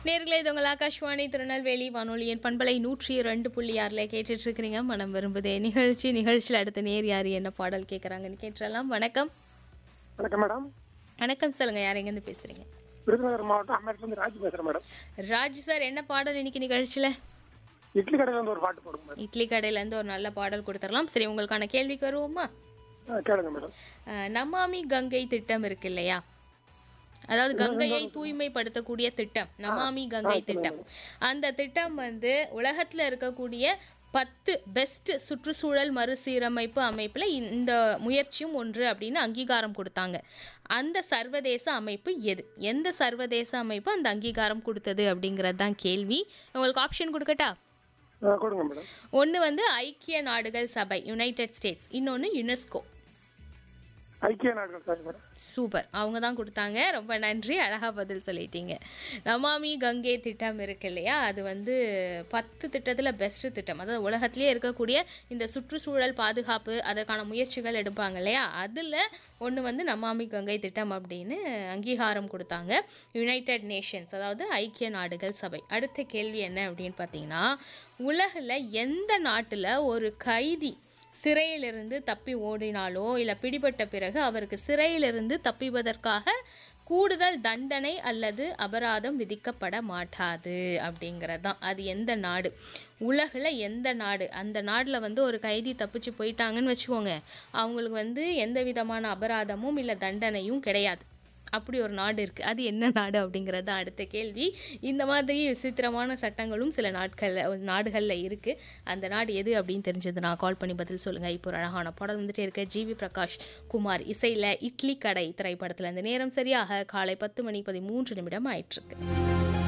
நேர்களே இது உங்கள் ஆகாஷ்வாணி திருநெல்வேலி வானொலியின் பண்பலை நூற்றி ரெண்டு புள்ளி ஆறில் கேட்டுட்டு இருக்கிறீங்க மனம் விரும்புதே நிகழ்ச்சி நிகழ்ச்சியில் அடுத்த நேர் யார் என்ன பாடல் கேட்குறாங்கன்னு கேட்டுறலாம் வணக்கம் வணக்கம் மேடம் வணக்கம் சொல்லுங்க யார் எங்கேருந்து பேசுறீங்க விருதுநகர் மாவட்டம் அமெரிக்கிலிருந்து ராஜ் பேசுறேன் மேடம் ராஜ் சார் என்ன பாடல் இன்னைக்கு நிகழ்ச்சியில் இட்லி கடையில வந்து ஒரு பாட்டு போடுங்க மேடம் இட்லி கடையிலேருந்து ஒரு நல்ல பாடல் கொடுத்துடலாம் சரி உங்களுக்கான கேள்விக்கு வருவோமா ஆ, கேளுங்க மேடம் அஹ், நமாமி கங்கை திட்டம் இருக்கு இல்லையா அதாவது கங்கையை தூய்மைப்படுத்தக்கூடிய திட்டம் நமாமி கங்கை திட்டம் அந்த திட்டம் வந்து உலகத்துல இருக்கக்கூடிய பத்து பெஸ்ட் சுற்றுச்சூழல் மறுசீரமைப்பு அமைப்புல இந்த முயற்சியும் ஒன்று அப்படின்னு அங்கீகாரம் கொடுத்தாங்க அந்த சர்வதேச அமைப்பு எது எந்த சர்வதேச அமைப்பு அந்த அங்கீகாரம் கொடுத்தது அப்படிங்கிறது தான் கேள்வி உங்களுக்கு ஆப்ஷன் கொடுக்கட்டா ஆ, கொடுங்க மேடம் ஒன்று வந்து ஐக்கிய நாடுகள் சபை யுனைடெட் ஸ்டேட்ஸ் இன்னொன்று யுனெஸ்கோ ஐக்கிய நாடுகள் சாரி மேடம் சூப்பர் அவங்க தான் கொடுத்தாங்க ரொம்ப நன்றி அழகாக பதில் சொல்லிட்டீங்க நமாமி கங்கை திட்டம் இருக்கு இல்லையா அது வந்து பத்து திட்டத்தில் பெஸ்ட் திட்டம் அதாவது உலகத்திலே இருக்கக்கூடிய இந்த சுற்றுச்சூழல் பாதுகாப்பு அதற்கான முயற்சிகள் எடுப்பாங்க இல்லையா அதில் ஒன்று வந்து நமாமி கங்கை திட்டம் அப்படின்னு அங்கீகாரம் கொடுத்தாங்க யுனைடெட் நேஷன்ஸ் அதாவது ஐக்கிய நாடுகள் சபை அடுத்த கேள்வி என்ன அப்படின்னு பார்த்தீங்கன்னா உலகில் எந்த நாட்டில் ஒரு கைதி சிறையிலிருந்து தப்பி ஓடினாலோ இல்லை பிடிபட்ட பிறகு அவருக்கு சிறையிலிருந்து தப்பிவதற்காக கூடுதல் தண்டனை அல்லது அபராதம் விதிக்கப்பட மாட்டாது அப்படிங்கிறது தான் அது எந்த நாடு உலகில் எந்த நாடு அந்த நாட்டில் வந்து ஒரு கைதி தப்பிச்சு போயிட்டாங்கன்னு வச்சுக்கோங்க அவங்களுக்கு வந்து எந்த விதமான அபராதமும் இல்லை தண்டனையும் கிடையாது அப்படி ஒரு நாடு இருக்குது அது என்ன நாடு அப்படிங்கிறது தான் அடுத்த கேள்வி இந்த மாதிரி விசித்திரமான சட்டங்களும் சில நாட்களில் நாடுகளில் இருக்குது அந்த நாடு எது அப்படின்னு தெரிஞ்சது நான் கால் பண்ணி பதில் சொல்லுங்கள் இப்போ ஒரு அழகான பாடல் வந்துட்டே இருக்க ஜிவி பிரகாஷ் குமார் இசையில் இட்லி கடை திரைப்படத்தில் அந்த நேரம் சரியாக காலை பத்து மணி பதிமூன்று நிமிடம் ஆயிட்டிருக்கு